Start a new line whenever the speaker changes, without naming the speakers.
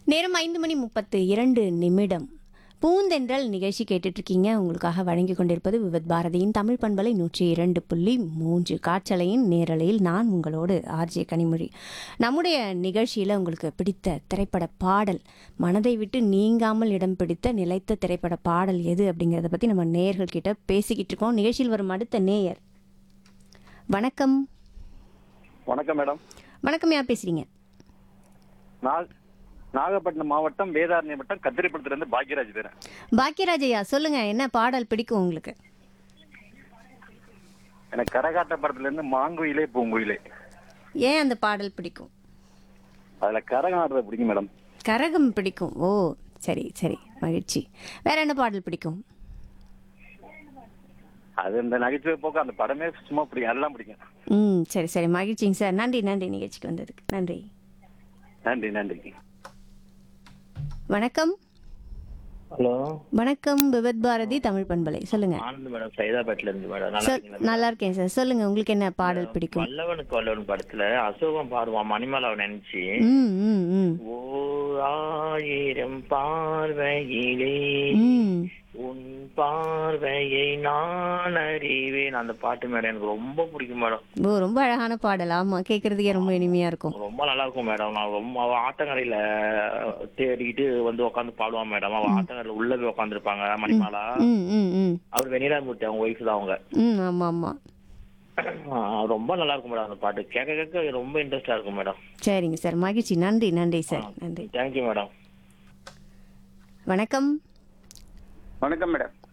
நேரம் ஐந்து மணி முப்பத்து இரண்டு நிமிடம் பூந்தென்றல் நிகழ்ச்சி கேட்டுட்டு இருக்கீங்க உங்களுக்காக வழங்கி கொண்டிருப்பது விவத் பாரதியின் தமிழ் பண்பலை நூற்றி இரண்டு புள்ளி மூன்று காற்றலையின் நேரலையில் நான் உங்களோடு ஆர்ஜே கனிமொழி நம்முடைய நிகழ்ச்சியில் உங்களுக்கு பிடித்த திரைப்பட பாடல் மனதை விட்டு நீங்காமல் இடம் பிடித்த நிலைத்த திரைப்பட பாடல் எது அப்படிங்கிறத பற்றி நம்ம நேயர்கள் கிட்ட பேசிக்கிட்டு இருக்கோம் நிகழ்ச்சியில் வரும் அடுத்த நேயர் வணக்கம்
வணக்கம் மேடம்
வணக்கம் யார் பேசுறீங்க
நான் நாகப்பட்டினம் மாவட்டம் வேதாரண்யம் வட்டம் கத்திரிப்படத்திலிருந்து பாக்யராஜ் பேரன்
பாக்கியராஜ் ஐயா சொல்லுங்க என்ன பாடல் பிடிக்கும் உங்களுக்கு
எனக்கு கரகாட்ட படத்துல இருந்து மாங்குயிலே பூங்குயிலே
ஏன் அந்த பாடல் பிடிக்கும்
அதுல கரகம் ஆடுறது பிடிக்கும் மேடம்
கரகம் பிடிக்கும் ஓ சரி சரி மகிழ்ச்சி வேற என்ன பாடல் பிடிக்கும்
அது இந்த நகைச்சுவை போக்கு அந்த படமே சும்மா பிடிக்கும் எல்லாம் பிடிக்கும்
ம் சரி சரி மகிழ்ச்சிங்க சார் நன்றி நன்றி நிகழ்ச்சிக்கு வந்ததுக்கு நன்றி
நன்றி நன்றி
வணக்கம்
ஹலோ
வணக்கம் விவத் பாரதி தமிழ் பண்பலை சொல்லுங்க
ஆனந்த் மேடம் சைதாபேட்ல இருந்து மேடம் நல்லா
சார்
இருக்கீங்களா
நல்லா இருக்கேன் சார் சொல்லுங்க உங்களுக்கு என்ன பாடல் பிடிக்கும்
வல்லவனுக்கு வல்லவன் படத்துல அசோகம் பாடுவான் மணிமலாவை நினைச்சு
ம் ம் ம்
ஓர் ஆயிரம் பார்வையிலே
ம்
உன் பார்வையை நான் அறிவேன் அந்த பாட்டு மேடம் எனக்கு ரொம்ப பிடிக்கும் மேடம்
ஓ ரொம்ப அழகான பாடல் ஆமா கேட்கறதுக்கே ரொம்ப இனிமையா இருக்கும்
ரொம்ப நல்லா இருக்கும் மேடம் நான் ரொம்ப அவ ஆட்டங்கரையில தேடிக்கிட்டு வந்து உட்காந்து பாடுவான் மேடம் அவ ஆட்டங்கரையில உள்ள போய் உட்காந்துருப்பாங்க மணிமாலா
ம் ம் ம்
அவர் வெண்ணிலாமூர்த்தி அவங்க ஒய்ஃப் தான் அவங்க
ம் ஆமா ஆமா
ஆ, ரொம்ப நல்லா இருக்கும் மேடம் அந்த பாட்டு கேட்க கேட்க ரொம்ப இன்ட்ரெஸ்டா இருக்கும் மேடம்
சரிங்க சார் மகிழ்ச்சி நன்றி நன்றி சார் நன்றி
தேங்க்யூ மேடம்
வணக்கம்
வணக்கம் மேடம்